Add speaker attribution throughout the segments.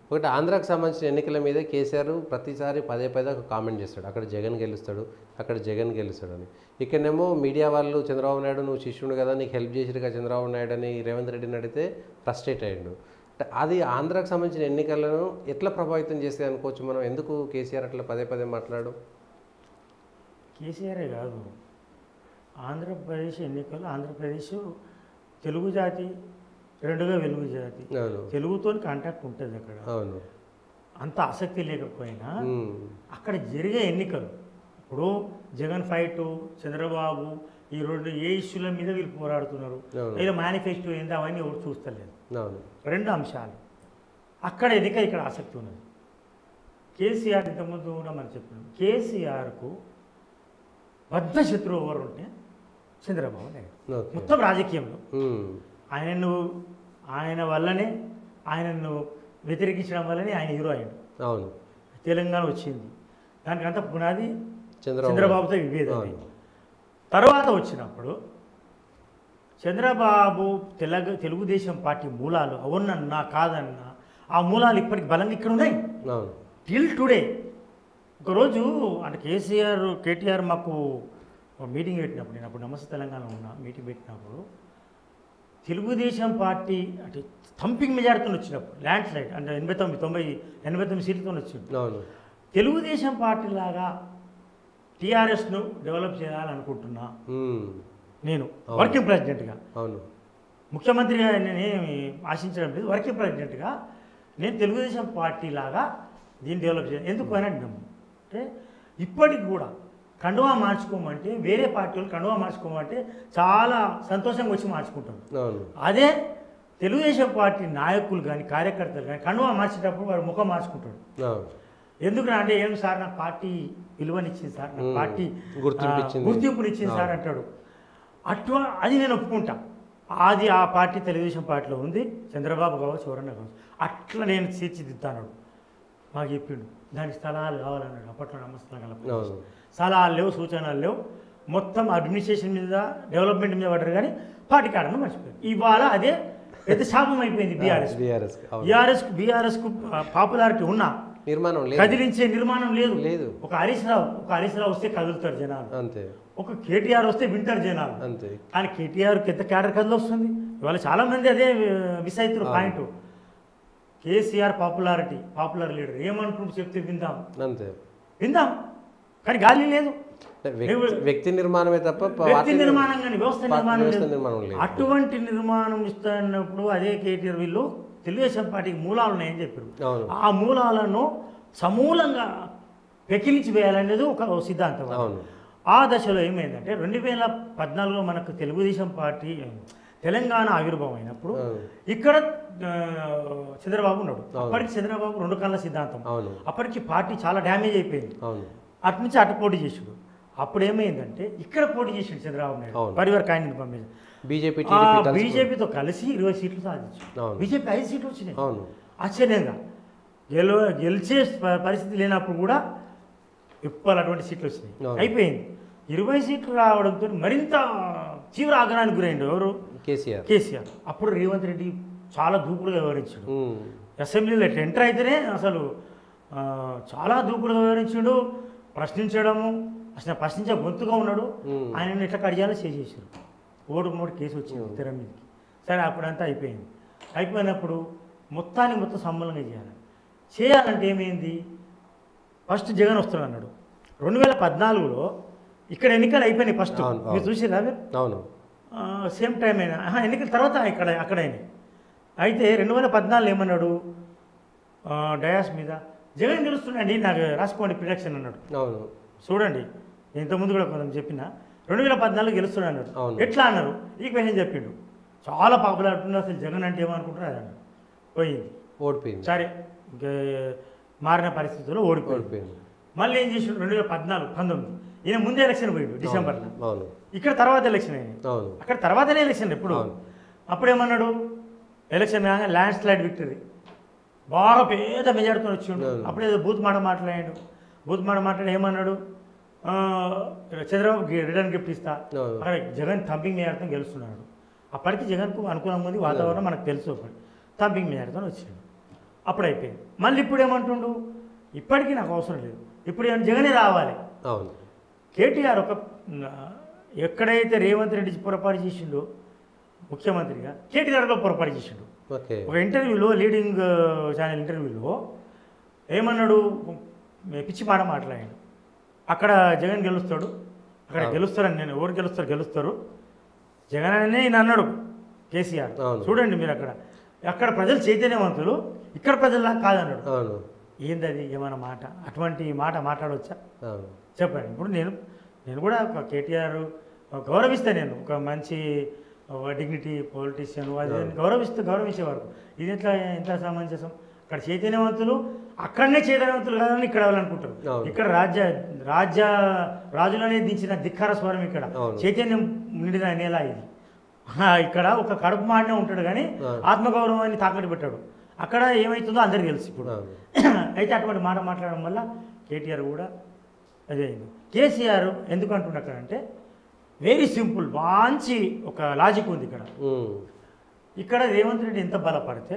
Speaker 1: ఒకటి ఆంధ్రాకు సంబంధించిన ఎన్నికల మీదే కేసీఆర్ ప్రతిసారి పదే పదే ఒక కామెంట్ చేస్తాడు అక్కడ జగన్ గెలుస్తాడు అక్కడ జగన్ గెలుస్తాడు అని ఇక్కడనేమో మీడియా వాళ్ళు చంద్రబాబు నాయుడు నువ్వు శిష్యుడు కదా నీకు హెల్ప్ చేసిరుగా చంద్రబాబు నాయుడు అని రేవంత్ రెడ్డిని అడిగితే ఫ్రస్ట్రేట్ అయ్యిండు అంటే అది ఆంధ్రాకు సంబంధించిన ఎన్నికలను ఎట్లా ప్రభావితం చేస్తే అనుకోవచ్చు మనం ఎందుకు కేసీఆర్ అట్లా పదే పదే మాట్లాడు
Speaker 2: కేసీఆరే కాదు ఆంధ్రప్రదేశ్ ఎన్నికలు ఆంధ్రప్రదేశ్ తెలుగు జాతి రెండుగా వెలుగు జాతి
Speaker 1: అవును
Speaker 2: తెలుగుతో కాంటాక్ట్ ఉంటుంది అక్కడ
Speaker 1: అవును
Speaker 2: అంత ఆసక్తి లేకపోయినా
Speaker 1: ఉమ్.
Speaker 2: అక్కడ జరిగే ఎన్నికలు ఇప్పుడు జగన్ ఫైట్ చంద్రబాబు ఈ రెండు ఏ ఇష్యూల మీద వీళ్ళు పోరాడుతున్నారు
Speaker 1: అవును.
Speaker 2: లేదా మేనిఫెస్టో ఏంది అవన్నీ ఎవరు చూస్తలేదు
Speaker 1: అవును
Speaker 2: రెండు అంశాలు అక్కడ ఎన్నిక ఇక్కడ ఆసక్తి ఉన్నది కేసీఆర్ ఇంతకుముందు కూడా మనం చెప్పినాం కేసీఆర్కు బద్ధ శత్రువు ఎవరు ఉంటే చంద్రబాబు నాయుడు
Speaker 1: ఓకే
Speaker 2: మొత్తం రాజకీయంలో
Speaker 1: ఉమ్.
Speaker 2: ఆయనను ఆయన వల్లనే ఆయనను వ్యతిరేకించడం వల్లనే ఆయన హీరో అయ్యాడు
Speaker 1: అవును
Speaker 2: తెలంగాణ వచ్చింది దానికంతా పునాది
Speaker 1: చంద్రబాబు
Speaker 2: చంద్రబాబుతో విభేదం
Speaker 1: అవును
Speaker 2: తర్వాత వచ్చినప్పుడు చంద్రబాబు తెలగ తెలుగుదేశం పార్టీ మూలాలు అవునన్నా కాదన్నా ఆ మూలాలు ఇప్పటికి బలంగా ఇక్కడ ఉన్నాయి
Speaker 1: అవును
Speaker 2: టిల్ టుడే ఒకరోజు అంటే కేసీఆర్ కేటీఆర్ మాకు ఒక మీటింగ్ పెట్టినప్పుడు నేను అప్పుడు నమస్తే తెలంగాణ ఉన్నా మీటింగ్ పెట్టినప్పుడు తెలుగుదేశం పార్టీ అంటే థంపింగ్ మెజార్టీతో వచ్చినప్పుడు ల్యాండ్ స్లైడ్ అంటే ఎనభై తొమ్మిది తొంభై ఎనభై తొమ్మిది సీట్లతో వచ్చింది
Speaker 1: అవును
Speaker 2: తెలుగుదేశం పార్టీ లాగా టీఆర్ఎస్ను డెవలప్ చేయాలనుకుంటున్నా
Speaker 1: ఉమ్.
Speaker 2: నేను
Speaker 1: అవును.
Speaker 2: వర్కింగ్ ప్రెసిడెంట్గా
Speaker 1: అవును
Speaker 2: ముఖ్యమంత్రిగా నేనేమి ఆశించడం లేదు వర్కింగ్ ప్రెసిడెంట్గా నేను తెలుగుదేశం పార్టీ లాగా దీన్ని డెవలప్ చేయాలి ఎందుకు అని అంటున్నాము అంటే ఇప్పటికి కూడా కండువా మార్చుకోమంటే వేరే పార్టీ వాళ్ళు కండువా మార్చుకోమంటే చాలా సంతోషంగా వచ్చి మార్చుకుంటారు
Speaker 1: అవును
Speaker 2: అదే తెలుగుదేశం పార్టీ నాయకులు కానీ కార్యకర్తలు కానీ కండువా మార్చేటప్పుడు వాడు ముఖం మార్చుకుంటాడు
Speaker 1: అవును
Speaker 2: ఎందుకు అంటే ఏం సార్ నా పార్టీ విలువనిచ్చింది సార్ నా
Speaker 1: మ్మ్.
Speaker 2: పార్టీ
Speaker 1: గుర్తింపిచ్చింది.
Speaker 2: ఆ, గుర్తింపునిచ్చింది సార్ అంటాడు అట్లా అది నేను ఒప్పుకుంటా అది ఆ పార్టీ తెలుగుదేశం పార్టీలో ఉంది చంద్రబాబు కావచ్చు ఎవరన్నా కావచ్చు అట్లా నేను తీర్చిదిద్దాను మాకు చెప్పిండు దానికి స్థలాలు కావాలన్నాడు అప్పట్లో నమస్తలం కల
Speaker 1: అవును
Speaker 2: స్థలాలు లేవు సూచనలు లేవు మొత్తం అడ్మినిస్ట్రేషన్ మీద డెవలప్మెంట్ మీద పడ్డారు కానీ పార్టీ కాడను మర్చిపోయారు ఇవాళ అదే పెద్ద శాపం అయిపోయింది బీఆర్ఎస్
Speaker 1: బీఆర్ఎస్ అవును
Speaker 2: బీఆర్ఎస్ బీఆర్ఎస్కు పాపులారిటీ ఉన్నా
Speaker 1: నిర్మాణం లేదు
Speaker 2: కదిలించే నిర్మాణం లేదు
Speaker 1: లేదు
Speaker 2: ఒక హరీష్ రావు ఒక హరీష్ రావు వస్తే కదులుతారు జనాలు
Speaker 1: అంతే
Speaker 2: ఒక కేటీఆర్ వస్తే వింటారు జనాలు
Speaker 1: అంతే
Speaker 2: కానీ కేటీఆర్కి ఎంత క్యాడర్ కదిలి వస్తుంది ఇవాళ చాలా మంది అదే మిస్ అవుతారు
Speaker 1: అవును.
Speaker 2: Point KCR popularity popular leader ఏమంటుండు చెప్తే విందాం
Speaker 1: అంతే
Speaker 2: విందాం కానీ గాలి లేదు
Speaker 1: అంటే వ్యక్తి వ్యక్తి నిర్మాణమే తప్ప ప-
Speaker 2: వ్యక్తి
Speaker 1: పార్టీ
Speaker 2: నిర్మాణం కానీ వ్యవస్థ
Speaker 1: పార్టీ
Speaker 2: నిర్మాణం
Speaker 1: వ్యవస్థ
Speaker 2: లేదు.
Speaker 1: నిర్మాణం లేదు
Speaker 2: అటువంటి నిర్మాణం ఇస్తున్నప్పుడు అదే కేటీఆర్ వీళ్ళు తెలుగుదేశం పార్టీకి మూలాలు ఉన్నాయని చెప్పారు
Speaker 1: అవును
Speaker 2: ఆ మూలాలను సమూలంగా పెకిలించి వేయాలనేది ఒక సిద్ధాంతం
Speaker 1: అవును
Speaker 2: ఆ దశలో ఏమైందంటే రెండు వేల పద్నాలుగులో మనకు తెలుగుదేశం పార్టీ తెలంగాణ ఆవిర్భావం అయినప్పుడు
Speaker 1: అవును.
Speaker 2: ఇక్కడ ఆ, చంద్రబాబు ఉన్నాడు
Speaker 1: అవును.
Speaker 2: అప్పటికి చంద్రబాబు రెండు కళ్ళ సిద్ధాంతం
Speaker 1: అవును
Speaker 2: అప్పటికి పార్టీ చాలా డ్యామేజ్ అయిపోయింది
Speaker 1: అవును
Speaker 2: అటు నుంచి అటు పోటీ చేసాడు అప్పుడు ఏమైందంటే ఇక్కడ పోటీ చేసాడు చంద్రబాబు నాయుడు
Speaker 1: అవును.
Speaker 2: పరివార్ కాయని పంపించి
Speaker 1: బీజేపీ టీడీపీ కలిసి
Speaker 2: బీజేపీతో కలిసి ఇరవై సీట్లు సాధించాడు
Speaker 1: అవును.
Speaker 2: బీజేపీ ఐదు సీట్లు వచ్చినాయి
Speaker 1: అవును
Speaker 2: ఆశ్చర్యంగా గెలు గెలిచే ప- పరిస్థితి లేనప్పుడు కూడా విప్పాలి అటువంటి సీట్లు వచ్చినాయి
Speaker 1: అవును.
Speaker 2: అయిపోయింది ఇరవై సీట్లు రావడంతో మరింత తీవ్ర ఆగ్రహానికి గురైండు ఎవరు
Speaker 1: కేసీఆర్
Speaker 2: కేసీఆర్ అప్పుడు రేవంత్ రెడ్డి చాలా దూకుడుగా వ్యవహరించాడు
Speaker 1: ఉమ్.
Speaker 2: అసెంబ్లీలో ఇట్లా ఎంటర్ అయితేనే అసలు ఆ, చాలా దూకుడుగా వ్యవహరించాడు ప్రశ్నించడము అసలు ప్రశ్నించే గొంతుగా ఉన్నాడు
Speaker 1: ఉమ్.
Speaker 2: ఆయన ఇట్లా కడియాలో చేసేసారు ఓటుకు నోటు కేసు వచ్చింది తెర మీదకి సరే అప్పుడంతా అయిపోయింది అయిపోయినప్పుడు మొత్తాన్ని మొత్తం సమ్మలంగా చేయాలి చేయాలంటే ఏమైంది ఫస్ట్ జగన్ వస్తున్నాడు అన్నాడు రెండు వేల పద్నాలుగులో ఇక్కడ ఎన్నికలు అయిపోయినాయి ఫస్ట్
Speaker 1: అవును, అవును.
Speaker 2: మీరు చూసిరా మీరు
Speaker 1: అవును
Speaker 2: సేమ్ టైం అయినా ఆహా, ఎన్నికల తర్వాత ఇక్కడ అక్కడైనా అయితే రెండు వేల పద్నాలుగు ఏమన్నాడు ఆ, డయాస్ మీద జగన్ గెలుస్తున్నాండి నాకు రాసుకోండి ప్రిడక్షన్ అన్నాడు
Speaker 1: అవును
Speaker 2: చూడండి నేను ఇంతకుముందు కూడా కొంచెం చెప్పిన రెండు వేల పద్నాలుగు గెలుస్తున్నాడు అన్నాడు
Speaker 1: అవును.
Speaker 2: ఎట్లా అన్నారు ఈ క్వశ్చన్ చెప్పిండు చాలా పాపులర్ ఉంటుంది అసలు జగన్ అంటే ఏమనుకుంటున్నారు అది అన్నాడు పోయింది
Speaker 1: ఓడిపోయింది
Speaker 2: సరే ఇంకా మారిన పరిస్థితుల్లో ఓడిపోయింది
Speaker 1: ఓడిపోయింది
Speaker 2: మళ్ళీ ఏం చేసిండు రెండు వేల పద్నాలుగు పంతొమ్మిది ఈయన ముందే ఎలక్షన్ పోయిండు డిసెంబర్లో
Speaker 1: అవును
Speaker 2: ఇక్కడ తర్వాత ఎలక్షన్ అయింది
Speaker 1: అవును
Speaker 2: అక్కడ తర్వాతనే ఎలక్షన్ ఎప్పుడు
Speaker 1: అవును.
Speaker 2: అప్పుడు ఏమన్నాడు ఎలక్షన్ కాగా ల్యాండ్ స్లైడ్ విక్టరీ బాగా పేద మెజార్టీతో వచ్చిండు
Speaker 1: అవును.
Speaker 2: అప్పుడు ఏదో బూత్ మాట మాట్లాడాడు బూత్ మాట మాట్లాడి ఏమన్నాడు ఆ, చంద్రబాబు రిటర్న్ గిఫ్ట్ ఇస్తా
Speaker 1: అవును.
Speaker 2: అక్కడ జగన్ థంపింగ్ మెజార్టీతో గెలుస్తున్నాడు అప్పటికి జగన్కు అనుకూలంగా ఉంది వాతావరణం మనకు తెలుసు అప్పుడు థంపింగ్ మెజార్టీతో వచ్చిండు అప్పుడు అయిపోయింది మళ్ళీ ఇప్పుడు ఏమంటుండు ఇప్పటికీ నాకు అవసరం లేదు ఇప్పుడు ఏమన్నా జగనే రావాలి
Speaker 1: అవును
Speaker 2: కేటీఆర్ ఒక ఆ, ఎక్కడైతే రేవంత్ రెడ్డి పొరపాటు చేసిండో ముఖ్యమంత్రిగా కేటీఆర్ కూడా పొరపాటు చేసిండు
Speaker 1: ఓకే
Speaker 2: ఒక ఇంటర్వ్యూలో లీడింగ్ ఛానల్ ఇంటర్వ్యూలో ఏమన్నాడు మే- పిచ్చి మాట మాట్లాడాడు అక్కడ జగన్ గెలుస్తాడు అక్కడ
Speaker 1: అవును.
Speaker 2: గెలుస్తారని నేను ఎవరు గెలుస్తారు గెలుస్తారు జగన్ అనే ఈయన అన్నాడు కేసీఆర్
Speaker 1: అవును.
Speaker 2: చూడండి మీరు అక్కడ అక్కడ ప్రజలు చైతన్యవంతులు ఇక్కడ ప్రజల్లా కాదన్నాడు
Speaker 1: అవును
Speaker 2: ఏందది ఏమైనా మాట అటువంటి మాట మాట్లాడవచ్చా
Speaker 1: అవును
Speaker 2: చెప్పండి ఇప్పుడు నేను నేను కూడా ఒక కేటీఆర్ గౌరవిస్తాను నేను ఒక మంచి డిగ్నిటీ పొలిటీషియన్ అది ఇది అని గౌరవిస్తూ గౌరవించేవారు ఇది ఎట్లా ఎంత సమంజసం అక్కడ చైతన్యవంతులు అక్కడనే చైతన్యవంతులు కాదని ఇక్కడ వాళ్ళనుకుంటారు
Speaker 1: అవును.
Speaker 2: ఇక్కడ రాజ్య రాజ్య రాజులనే దించిన ధిక్కార స్వరం ఇక్కడ
Speaker 1: అవును.
Speaker 2: చైతన్యం నిండిన నేల ఇది ఆ, ఇక్కడ ఒక కడుపు మాడినే ఉంటాడు కానీ
Speaker 1: అవును.
Speaker 2: ఆత్మగౌరవాన్ని తాకట్టు పెట్టాడు అక్కడ ఏమవుతుందో అందరికి తెలుసు ఇప్పుడు
Speaker 1: అవును
Speaker 2: అయితే అటువంటి మాట మాట్లాడడం వల్ల కేటీఆర్ కూడా అదే అయింది కేసీఆర్ ఎందుకు అంటున్నా అక్కడ అంటే వెరీ సింపుల్ మంచి ఒక లాజిక్ ఉంది ఇక్కడ
Speaker 1: ఉమ్.
Speaker 2: ఇక్కడ రేవంత్ రెడ్డి ఎంత బలపడితే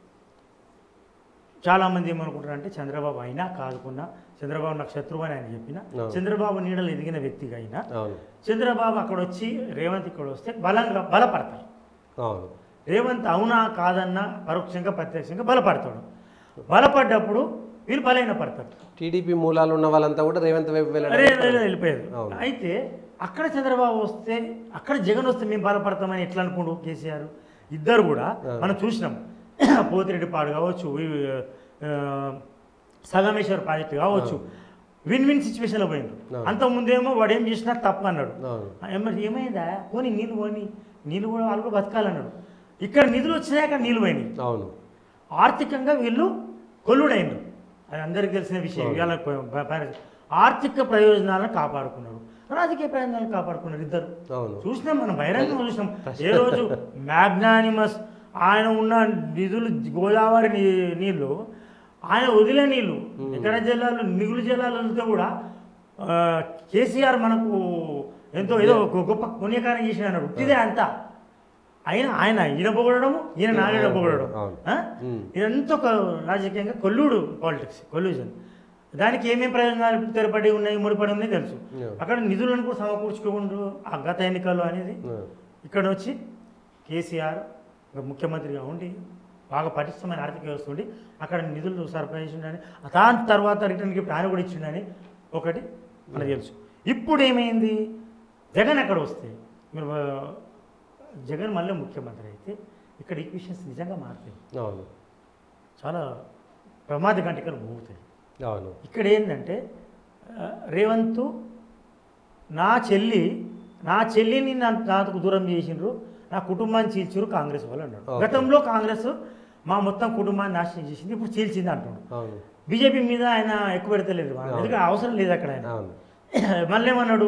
Speaker 2: చాలామంది ఏమనుకుంటారు అంటే చంద్రబాబు అయినా కాదుకున్నా చంద్రబాబు నాకు శత్రువు అని ఆయన చెప్పిన
Speaker 1: అవును.
Speaker 2: చంద్రబాబు నీడలు ఎదిగిన వ్యక్తిగా అయినా
Speaker 1: అవును
Speaker 2: చంద్రబాబు అక్కడ వచ్చి రేవంత్ ఇక్కడ వస్తే బలంగా బలపడతారు
Speaker 1: అవును
Speaker 2: రేవంత్ అవునా కాదన్నా పరోక్షంగా ప్రత్యక్షంగా బలపడతాడు బలపడ్డప్పుడు వీళ్ళు బలైన పడతారు
Speaker 1: టీడీపీ మూలాలు ఉన్న వాళ్ళంతా కూడా రేవంత్ వైపు
Speaker 2: అరే
Speaker 1: వెళ్ళడం
Speaker 2: వెళ్ళిపోయారు
Speaker 1: అవును.
Speaker 2: అయితే అక్కడ చంద్రబాబు వస్తే అక్కడ జగన్ వస్తే మేము బలపడతామని ఎట్లా అనుకోండు కేసీఆర్ ఇద్దరు కూడా
Speaker 1: ఆ.
Speaker 2: మనం చూసినాం పోతిరెడ్డి పాడు కావచ్చు ఈ, ఆ, సంగమేశ్వర్ ప్రాజెక్టు కావచ్చు విన్ విన్ సిచ్యువేషన్లో పోయిండు
Speaker 1: అవును.
Speaker 2: అంత ముందేమో వాడు ఏం చేసినా తప్పు అన్నాడు
Speaker 1: అవును
Speaker 2: ఏమ- ఏమైందా పోనీ నీళ్ళు పోని నీళ్ళు కూడా వాళ్ళు కూడా బతకాలన్నాడు ఇక్కడ నిధులు వచ్చినాయి అక్కడ నీళ్ళు పోయినాయి
Speaker 1: అవును
Speaker 2: ఆర్థికంగా వీళ్ళు కొల్లుడైండు అది అందరికీ తెలిసిన విషయం
Speaker 1: అవును.
Speaker 2: ఇవాళ ప- ప- ప- ఆర్థిక ప్రయోజనాలను కాపాడుకున్నారు రాజకీయ ప్రయోజనాలను కాపాడుకున్నారు ఇద్దరు
Speaker 1: అవును
Speaker 2: చూసినాం మనం బహిరంగంగా చూసినాం ఏ రోజు మ్యాగ్నానిమస్ ఆయన ఉన్న నిధులు గోదావరి నీ- నీళ్ళు ఆయన వదిలే నీళ్ళు ఇతర జిల్లాలు మిగులు జిల్లాలతో కూడా ఆ, కేసీఆర్ మనకు ఎంతో ఏదో ఒక గొప్ప పుణ్యకారం చేసిన అన్నాడు ఉట్టిదే అంతా ఆయన ఆయన ఈయన పొగడము ఈయన నాగడ పొగడడం
Speaker 1: అవును.
Speaker 2: ఆ?
Speaker 1: ఉమ్.
Speaker 2: ఇదంతా ఒక రాజకీయంగా కొల్లుడు పాలిటిక్స్ కొల్యూజన్ దానికి ఏమేమి ప్రయోజనాలు తెరపడి ఉన్నాయి ముడిపడి ఉన్నాయి తెలుసు
Speaker 1: Yeah.
Speaker 2: అక్కడ నిధులను కూడా సమకూర్చుకోకుండా ఆ గత ఎన్నికల్లో అనేది
Speaker 1: అవును.
Speaker 2: ఇక్కడ వచ్చి కేసీఆర్ ఒక ముఖ్యమంత్రిగా ఉండి బాగా పటిష్టమైన ఆర్థిక వ్యవస్థ ఉండి అక్కడ నిధులు సరఫరా చేసిండని దాని తర్వాత రిటర్న్ గిఫ్ట్ ఆయన కూడా ఇచ్చిండని ఒకటి మనకు తెలుసు ఇప్పుడు ఏమైంది జగన్ అక్కడ వస్తే మీరు ఆ, జగన్ మళ్ళీ ముఖ్యమంత్రి అయితే ఇక్కడ ఈక్వేషన్స్ నిజంగా మారుతాయి
Speaker 1: అవును
Speaker 2: చాలా ప్రమాద గంటికలు మోగుతాయి
Speaker 1: అవును
Speaker 2: ఇక్కడ ఏంటంటే ఆ, రేవంత్ నా చెల్లి నా చెల్లిని నా నాకు దూరం చేసిండ్రు నా కుటుంబాన్ని చీల్చిరు కాంగ్రెస్ వాళ్ళు అన్నాడు
Speaker 1: Okay.
Speaker 2: గతంలో కాంగ్రెస్ మా మొత్తం కుటుంబాన్ని నాశనం చేసింది ఇప్పుడు చీల్చింది అంటున్నాడు
Speaker 1: అవును
Speaker 2: బీజేపీ మీద ఆయన ఎక్కువ పెడతలేదు
Speaker 1: అవును.
Speaker 2: ఎందుకంటే అవసరం లేదు అక్కడ ఆయన
Speaker 1: అవును
Speaker 2: మళ్ళీ ఏమన్నాడు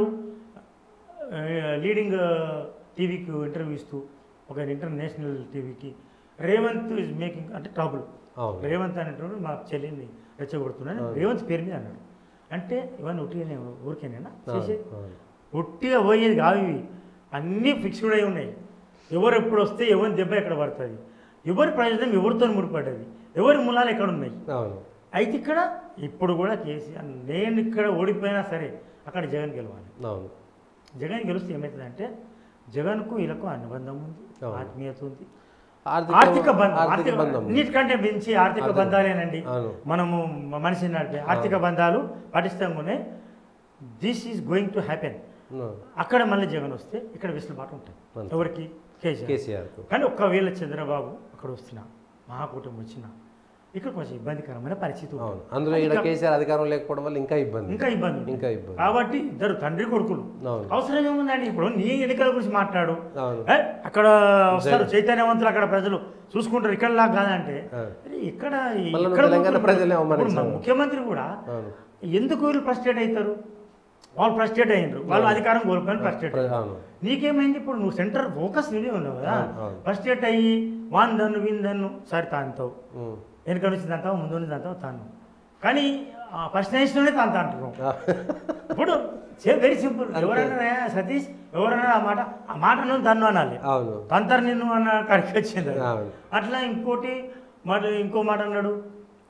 Speaker 2: ఆ, లీడింగ్ టీవీకి ఇంటర్వ్యూ ఇస్తూ ఒక ఇంటర్నేషనల్ టీవీకి రేవంత్ ఇస్ మేకింగ్ అంటే ట్రబుల్
Speaker 1: అవును
Speaker 2: రేవంత్ అనేటువంటి మా చెల్లిని రెచ్చగొడుతున్నాను
Speaker 1: అవును.
Speaker 2: రేవంత్ పేరు మీద అన్నాడు అంటే ఇవన్నీ ఉట్టిగానే ఊరికేనేనా చేసేది
Speaker 1: అవును
Speaker 2: ఉట్టిగా పోయేది కావు ఇవి అన్నీ ఫిక్స్డ్ అయి ఉన్నాయి ఎవరు ఎప్పుడు వస్తే ఎవరి దెబ్బ ఎక్కడ పడుతుంది ఎవరి ప్రయోజనం ఎవరితో ముడిపడ్డది ఎవరి మూలాలు ఎక్కడ ఉన్నాయి
Speaker 1: అవును
Speaker 2: అయితే ఇక్కడ ఇప్పుడు కూడా కేసీఆర్ నేను ఇక్కడ ఓడిపోయినా సరే అక్కడ జగన్ గెలవాలి
Speaker 1: అవును
Speaker 2: జగన్ గెలిస్తే ఏమవుతుందంటే జగన్కు వీళ్ళకు అనుబంధం ఉంది
Speaker 1: అవును.
Speaker 2: ఆత్మీయత ఉంది
Speaker 1: ఆర్థిక
Speaker 2: ఆర్థిక బంధం
Speaker 1: ఆర్థిక
Speaker 2: ఆర్థిక
Speaker 1: బంధం
Speaker 2: అన్నిటికంటే మించి ఆర్థిక
Speaker 1: ఆర్థిక-
Speaker 2: బంధాలేనండి
Speaker 1: అవును
Speaker 2: మనము మ- మనిషిని నడిపే ఆర్థిక బంధాలు పటిష్టంగా ఉన్నాయి this is going to happen
Speaker 1: అవును.
Speaker 2: అక్కడ మళ్ళీ జగన్ వస్తే ఇక్కడ వెసులుబాటు ఉంటాయి
Speaker 1: అంతే.
Speaker 2: ఎవరికి కేసీఆర్
Speaker 1: కేసీఆర్ కు.
Speaker 2: కానీ ఒక్కవేళ చంద్రబాబు అక్కడ వస్తున్నా మహాకూటమి వచ్చినా ఇక్కడ కొంచెం ఇబ్బందికరమైన పరిస్థితి ఉంటుంది.
Speaker 1: అవును అందులో ఈడ కేసీఆర్ అధికారం లేకపోవడం వల్ల ఇంకా ఇబ్బంది
Speaker 2: ఇంకా ఇబ్బంది ఉంది.
Speaker 1: ఇంకా ఇబ్బంది
Speaker 2: కాబట్టి ఇద్దరు తండ్రి కొడుకులు
Speaker 1: అవును
Speaker 2: అవసరం ఏముందండి ఇప్పుడు నీ ఎన్నికల గురించి మాట్లాడు
Speaker 1: అవును
Speaker 2: ఏ, అక్కడ వస్తారు చైతన్యవంతులు అక్కడ ప్రజలు చూసుకుంటారు ఇక్కడ లాగా కాదంటే
Speaker 1: ఆ.
Speaker 2: అరే, ఇక్కడ
Speaker 1: మళ్ళా నువ్వు
Speaker 2: ఇక్కడ
Speaker 1: తెలంగాణ
Speaker 2: పోతున్నారు.
Speaker 1: ప్రజలే
Speaker 2: ఇప్పుడు
Speaker 1: అవమానించావు.
Speaker 2: మా ముఖ్యమంత్రి కూడా
Speaker 1: అవును
Speaker 2: ఎందుకు వీళ్ళు ఫ్రస్ట్రేట్ అవుతారు వాళ్ళు ఫ్రస్ట్రేట్ అయ్యారు వాళ్ళు అధికారం కోల్పోయి ఫ్రస్ట్రేట్
Speaker 1: ప్ర- అవును
Speaker 2: నీకేమైంది ఇప్పుడు నువ్వు సెంటర్ ఫోకస్ నీవే ఉన్నావు కదా
Speaker 1: అవును, అవును.
Speaker 2: ఫ్రస్ట్రేట్ అయ్యి వాన్ దన్ను వీన్ దన్ను సరే తాంతావు
Speaker 1: ఉమ్.
Speaker 2: వెనక నుంచి తంతావు ముందు నుంచి తంతావు తాను కానీ ఫస్ట్ నేషన్లోనే తాంత అంటున్నావు
Speaker 1: ఆ.
Speaker 2: ఇప్పుడు వెరీ సింపుల్ ఎవరన్నా సతీష్ ఎవరన్నా ఆ మాట ఆ మాట నువ్వు తన్ను అనాలి
Speaker 1: అవును
Speaker 2: తంతర్ నిన్ను అన్న కాడికి వచ్చింది అది.
Speaker 1: అవును
Speaker 2: అట్లా ఇంకోటి మరి ఇంకో మాట అన్నాడు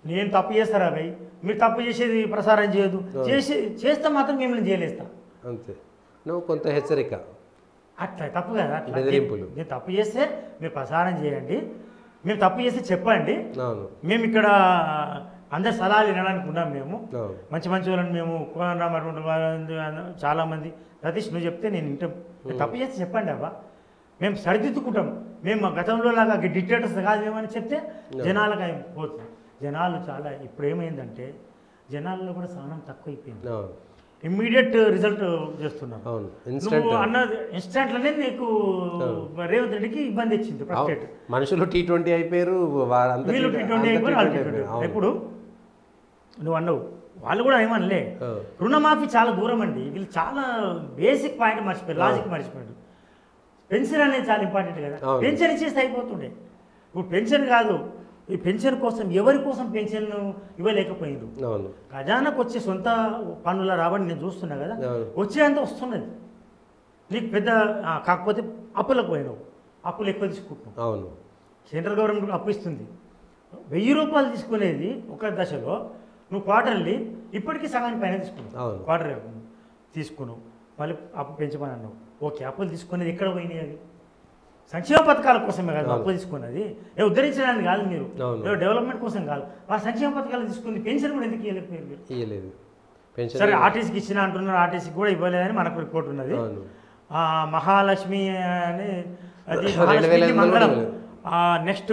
Speaker 2: నేను తప్పు చేస్తారా భయ్ మీరు తప్పు చేసేది ప్రసారం చేయదు చేసి చేస్తే మాత్రం మిమ్మల్ని జైలేస్తా
Speaker 1: అంతే నువ్వు కొంత హెచ్చరిక
Speaker 2: అట్లా తప్పు కదా అట్లా
Speaker 1: బెదిరింపులు.
Speaker 2: నేను తప్పు చేస్తే మీరు ప్రసారం చేయండి మేము తప్పు చేస్తే చెప్పండి
Speaker 1: అవును
Speaker 2: మేము ఇక్కడ అందరి సలహాలు వినడానికి ఉన్నాం మేము
Speaker 1: అవును
Speaker 2: మంచి మంచి వాళ్ళని మేము కోనరామటువంటి వాళ్ళని చాలా మంది సతీష్ నువ్వు చెప్తే నేను ఇంట నేను తప్పు చేస్తే చెప్పండి అబ్బా మేము సరిదిద్దుకుంటాం మేము మా గతంలో లాగా డిక్టేటర్స్ కాదు మేమని చెప్తే జనాలకు అయి పోతుంది జనాలు చాలా ఇప్పుడు ఏమైందంటే జనాల్లో కూడా సహనం తక్కువైపోయింది
Speaker 1: అవును
Speaker 2: ఇమ్మీడియట్ రిజల్ట్ చేస్తున్నారు
Speaker 1: అవును ఇన్స్టెంట్
Speaker 2: నువ్వు అన్నది ఇన్స్టెంట్లోనే నీకు రేవంత్ రెడ్డికి ఇబ్బంది వచ్చింది ఫస్ట్
Speaker 1: మనుషులు టీ ట్వంటీ అయిపోయారు వారంతా
Speaker 2: వీళ్ళు టీ ట్వంటీ అయిపోయి వాళ్ళు టీ ట్వంటీ
Speaker 1: అవును.
Speaker 2: ఇప్పుడు నువ్వు అన్నావు వాళ్ళు కూడా ఏమనలే
Speaker 1: ఆ.
Speaker 2: రుణమాఫీ చాలా దూరం అండి వీళ్ళు చాలా బేసిక్ పాయింట్ మర్చిపోయారు లాజిక్ మర్చిపోయారు పెన్షన్ అనేది చాలా ఇంపార్టెంట్ కదా
Speaker 1: అవును.
Speaker 2: పెన్షన్ ఇచ్చేస్తే అయిపోతుండే ఇప్పుడు పెన్షన్ కాదు ఈ పెన్షన్ కోసం ఎవరి కోసం పెన్షన్ ఇవ్వలేకపోయింది
Speaker 1: అవును
Speaker 2: ఖజానాకు వచ్చే సొంత పన్నుల రాబడి నేను చూస్తున్నా కదా
Speaker 1: అవును.
Speaker 2: వచ్చేంత వస్తున్నది నీకు పెద్ద ఆ, కాకపోతే అప్పులకు పోయినావు అప్పులు ఎక్కువ తీసుకుంటున్నావు
Speaker 1: అవును
Speaker 2: సెంట్రల్ గవర్నమెంట్ కూడా అప్పు ఇస్తుంది వెయ్యి రూపాయలు తీసుకునేది ఒక దశలో నువ్వు క్వార్టర్లీ ఇప్పటికీ సగానికి పైన తీసుకున్నావు
Speaker 1: అవును.
Speaker 2: క్వార్టర్ తీసుకున్నావు మళ్ళీ అప్పు పెంచమని అన్నావు ఓకే అప్పులు తీసుకునేది ఎక్కడ పోయినాయి అవి సంక్షేమ పథకాల కోసమే కాదు
Speaker 1: అవును.
Speaker 2: అప్పు తీసుకున్నది ఏ ఉద్ధరించడానికి కాదు మీరు
Speaker 1: అవును.
Speaker 2: ఏదో డెవలప్మెంట్ కోసం కాదు ఆ సంక్షేమ పథకాలు తీసుకుంది పెన్షన్ కూడా ఎందుకు ఇవ్వలేకపోయారు మీరు
Speaker 1: ఇయ్యలేదు పెన్షన్
Speaker 2: సరే ఆర్టీసీకి ఇచ్చిన అంటున్నారు ఆర్టీసీకి కూడా ఇవ్వలేదని మనకు రిపోర్ట్ ఉన్నది
Speaker 1: అవును
Speaker 2: ఆ, మహాలక్ష్మి అని అది
Speaker 1: రెండు వేల
Speaker 2: మహాలక్ష్మికి
Speaker 1: ఐదు వందలు
Speaker 2: మంగళం
Speaker 1: కూడా
Speaker 2: నెక్స్ట్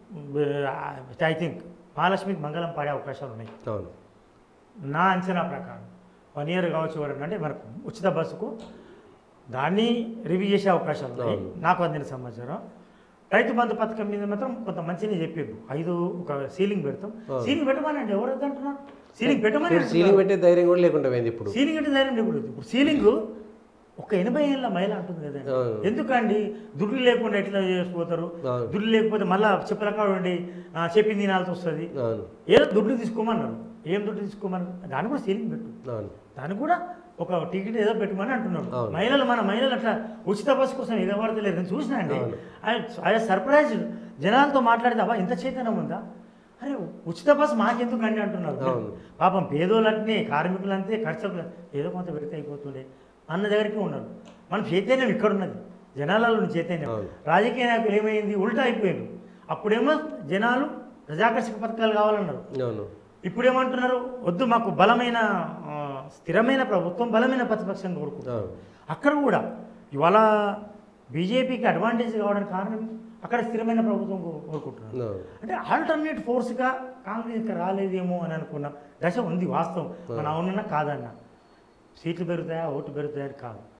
Speaker 2: ఐ థింక్ మహాలక్ష్మికి మంగళం పడే అవకాశాలు ఉన్నాయి
Speaker 1: అవును
Speaker 2: నా అంచనా ప్రకారం వన్ ఇయర్ కావచ్చు వరకు అంటే మనకు ఉచిత బస్సుకు దాన్ని రివ్యూ చేసే అవకాశాలు ఉన్నాయి
Speaker 1: అవును.
Speaker 2: నాకు అందిన సమాచారం రైతు బంధు పథకం మీద మాత్రం కొంత మంచిగా చెప్పారు ఐదు ఒక సీలింగ్ పెడతాం
Speaker 1: అవును.
Speaker 2: సీలింగ్ పెట్టమనండి ఎవరు అంటున్నారు సీలింగ్ పెట్టమని
Speaker 1: ఇప్పుడు సీలింగ్ పెట్టే ధైర్యం కూడా లేకుండా పోయింది ఇప్పుడు
Speaker 2: సీలింగ్ అంటే ధైర్యం లేకుండా ఇప్పుడు సీలింగ్ ఒక ఎనభై ఏళ్ళ మహిళ అంటుంది కదా
Speaker 1: అవును.
Speaker 2: ఎందుకండి దుడ్లు లేకుండా ఎట్లా చేసిపోతారు
Speaker 1: అవును.
Speaker 2: దుడ్లు లేకపోతే మళ్ళీ చెప్పల కాడ ఉండి ఆ, చెప్పింది తినాల్సి వస్తుంది
Speaker 1: అవును
Speaker 2: ఏదో దుడ్లు తీసుకోమన్నారు ఏం దుడ్లు తీసుకోమన్నారు దాన్ని కూడా సీలింగ్ పెట్టు
Speaker 1: అవును
Speaker 2: దానికి కూడా ఒక టికెట్ ఏదో పెట్టమని అంటున్నారు
Speaker 1: అవును.
Speaker 2: మహిళలు మన మహిళలు అట్లా ఉచిత బస్సు కోసం ఎగబడతలేరు నేను చూసినా అండి
Speaker 1: అవును.
Speaker 2: ఆయన సర్ప్రైజ్ జనాలతో మాట్లాడితే అబ్బా ఇంత చైతన్యం ఉందా అరే ఉచిత బస్సు మాకెందుకు అండి అంటున్నారు
Speaker 1: అవును.
Speaker 2: పాపం పేదోళ్ళంటే కార్మికులంతే ఖర్చులు ఏదో కొంత పెడితే అయిపోతుండే అన్న దగ్గరికి ఉన్నారు మన చైతన్యం ఇక్కడ ఉన్నది జనాలలో ఉన్న చైతన్యం
Speaker 1: అవును.
Speaker 2: రాజకీయ నాయకులు ఏమైంది ఉల్టా అయిపోయారు అప్పుడేమో జనాలు ప్రజాకర్షక పథకాలు కావాలన్నారు
Speaker 1: అవును
Speaker 2: ఇప్పుడు ఏమంటున్నారు వద్దు మాకు బలమైన ఆ, స్థిరమైన ప్రభుత్వం బలమైన ప్రతిపక్షం కోరుకుంటున్నారు
Speaker 1: అవును
Speaker 2: అక్కడ కూడా ఇవాళ బీజేపీకి అడ్వాంటేజ్ కావడానికి కారణం అక్కడ స్థిరమైన ప్రభుత్వం కో- కోరుకుంటున్నారు
Speaker 1: అవును
Speaker 2: అంటే ఆల్టర్నేట్ ఫోర్స్గా కాంగ్రెస్ ఇంకా రాలేదేమో అని అనుకున్న దశ ఉంది వాస్తవం మన అవునన్నా కాదన్నా సీట్లు పెరుగుతాయా ఓట్లు పెరుగుతాయా అని కాదు